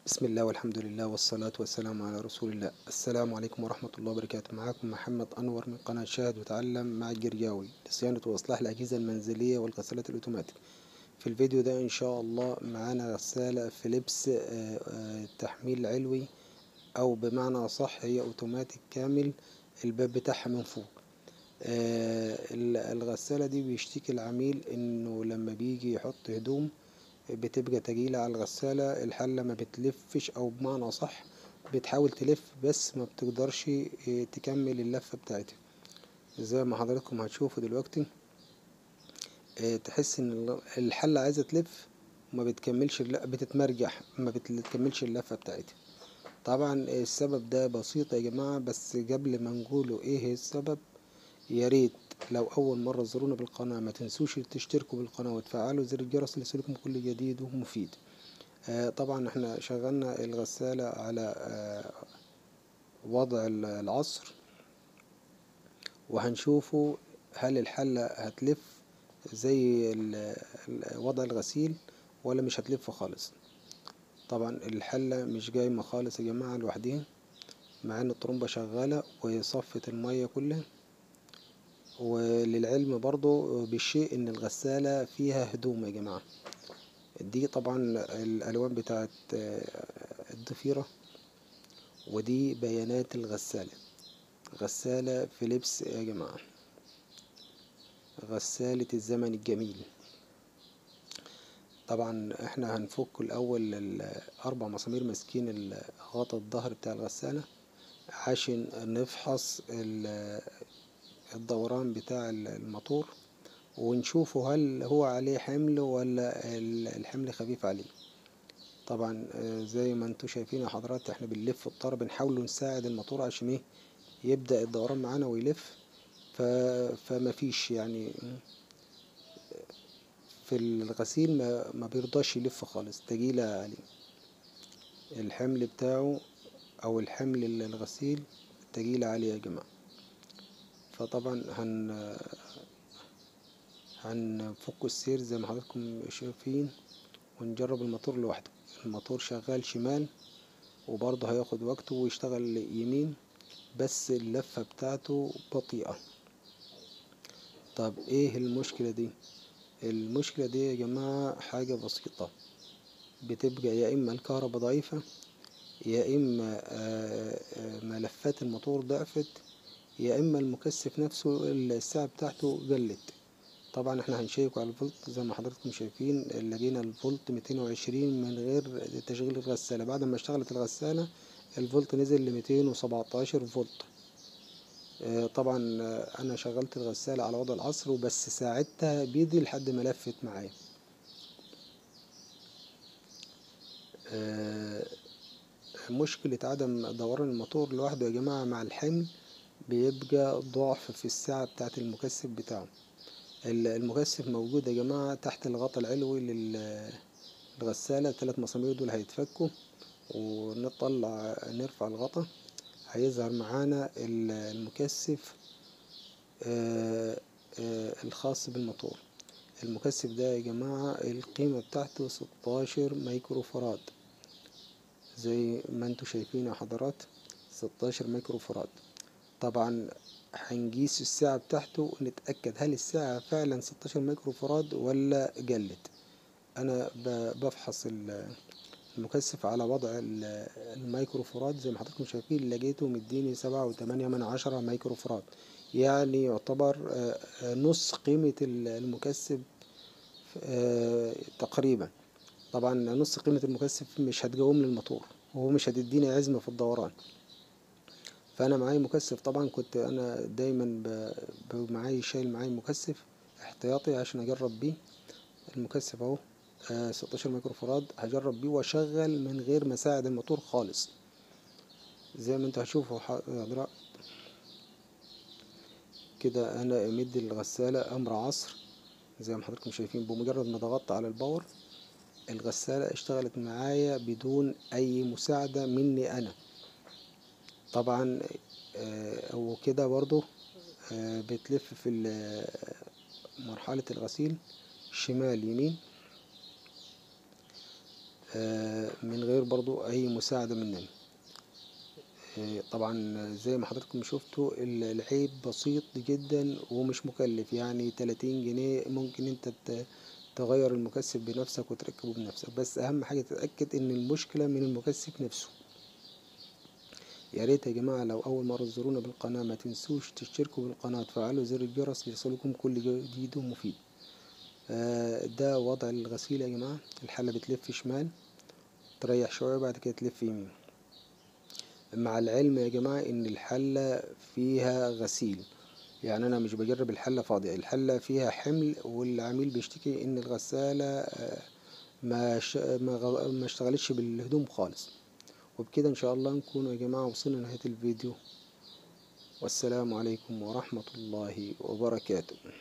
بسم الله والحمد لله والصلاة والسلام على رسول الله السلام عليكم ورحمة الله وبركاته معاكم محمد أنور من قناة شاهد وتعلم مع الجرجاوي لصيانة وإصلاح الأجهزة المنزلية والغسالات الأوتوماتيك في الفيديو ده إن شاء الله معانا غسالة فيليبس آه، آه، تحميل علوي أو بمعنى أصح هي أوتوماتيك كامل الباب بتاعها من فوق آه، ال- الغسالة دي بيشتكي العميل إنه لما بيجي يحط هدوم بتبقى تقيلة على الغسالة الحلة ما بتلفش أو بمعنى صح بتحاول تلف بس ما بتقدرش إيه، تكمل اللفة بتاعتها زي ما حضراتكم هتشوفوا دلوقتي إيه، تحس إن ال- الحلة عايزة تلف وما بتكملش الل- بتتمرجح ما بتكملش اللفة بتاعتها طبعا السبب ده بسيط يا جماعة بس قبل ما نقوله ايه السبب يا ريت لو أول مرة تزورونا بالقناة ما تنسوش تشتركوا بالقناة وتفعلوا زر الجرس ليصلكم كل جديد ومفيد آه، طبعا احنا شغلنا الغسالة على آه، وضع ال- العصر وهنشوفوا هل الحلة هتلف زي ال- ال- وضع الغسيل ولا مش هتلف خالص طبعا الحلة مش جايمة خالص يا جماعة لوحديها مع ان الطرمبة شغالة وهي صفت المية كلها وللعلم برضو بالشيء ان الغسالة فيها هدوم يا جماعة دي طبعا الالوان بتاعت آه، الضفيرة ودي بيانات الغسالة غسالة فيليبس يا جماعة غسالة الزمن الجميل طبعا احنا هنفك الاول الاربع مسامير ماسكين ال- غطا الظهر بتاع الغسالة عشان نفحص ال- الدوران بتاع ال- الموتور ونشوفه هل هو عليه حمل ولا ال- الحمل خفيف عليه طبعا آه، زي ما انتوا شايفين يا حضرات احنا بنلف الطار بنحاول نساعد الموتور عشان ايه يبدأ الدوران معانا ويلف ف... فما فيش يعني في الغسيل ما, ما بيرضاش يلف خالص تقيلة عليه الحمل بتاعه او الحمل ال- الغسيل تقيلة عليه يا جماعة فطبعا هن هنفك السير زي ما حضراتكم شايفين ونجرب الموتور لوحده الموتور شغال شمال وبرضه هياخد وقته ويشتغل يمين بس اللفة بتاعته بطيئة طب ايه المشكلة دي المشكلة دي يا جماعة حاجة بسيطة بتبقى يا اما الكهرباء ضعيفة يا اما آه، آه، ملفات الموتور ضعفت يا اما المكثف نفسه الساعة بتاعته قلت طبعا احنا هنشيك على الفولت زي ما حضراتكم شايفين لقينا الفولت 220 من غير تشغيل الغسالة بعد ما اشتغلت الغسالة الفولت نزل ل 217 فولت آه، طبعا آه، انا شغلت الغسالة على وضع العصر وبس ساعدتها بيدي لحد ما لفت معايا آه، مشكلة عدم دوران الموتور لوحده يا جماعة مع الحمل بيبقى ضعف في الساعة بتاعة المكثف بتاعه ال- المكثف موجود يا جماعة تحت الغطاء العلوي للغسالة الثلاث مسامير دول هيتفكوا ونطلع نرفع الغطا هيظهر معانا ال- المكثف آه، آه، الخاص بالموتور المكثف ده يا جماعة القيمة بتاعته 16 مايكرو فراد زي ما انتوا شايفين يا حضرات 16 مايكرو فراد طبعا هنقيس الساعة بتاعته ونتأكد هل الساعة فعلا 16 مايكرو فراد ولا قلت أنا ب- بفحص ال- المكثف على وضع ال- المايكرو فراد زي ما حضراتكم شايفين لقيته مديني سبعة وتمانية من عشرة مايكرو فراد يعني يعتبر آه، آه، نص قيمة ال- المكثف آه، تقريبا طبعا نص قيمة المكثف مش هتقوم لي الموتور وهو مش هتديني عزم في الدوران فانا معايا مكثف طبعا كنت انا دايما ب- ب- معايا شايل معايا مكثف احتياطي عشان اجرب بيه المكثف اهو آه 16 مايكرو فراد هجرب بيه واشغل من غير ما اساعد الموتور خالص زي ما انتوا هتشوفوا ح- حضرات كده انا مدي الغسالة امر عصر زي ما حضراتكم شايفين بمجرد ما ضغطت على الباور الغسالة اشتغلت معايا بدون اي مساعدة مني انا طبعا آه، وكده برضو آه، بتلف في ال- مرحلة الغسيل شمال يمين آه، من غير برضو أي مساعدة مننا آه، طبعا زي ما حضراتكم شفتوا ال- العيب بسيط جدا ومش مكلف يعني 30 جنيه ممكن انت ت- تغير المكثف بنفسك وتركبه بنفسك بس اهم حاجة تتأكد ان المشكلة من المكثف نفسه يا ريت يا جماعة لو أول مرة تزورونا بالقناة ما تنسوش تشتركوا بالقناة وتفعلوا زر الجرس ليصلكم كل جديد ومفيد آه، ده وضع الغسيل يا جماعة الحلة بتلف شمال تريح شوية بعد كده تلف يمين مع العلم يا جماعة إن الحلة فيها غسيل يعني أنا مش بجرب الحلة فاضية الحلة فيها حمل والعميل بيشتكي إن الغسالة آه، ما ش... ما, غ... ما اشتغلتش بالهدوم خالص وبكده إن شاء الله نكون يا جماعة وصلنا لنهاية الفيديو والسلام عليكم ورحمة الله وبركاته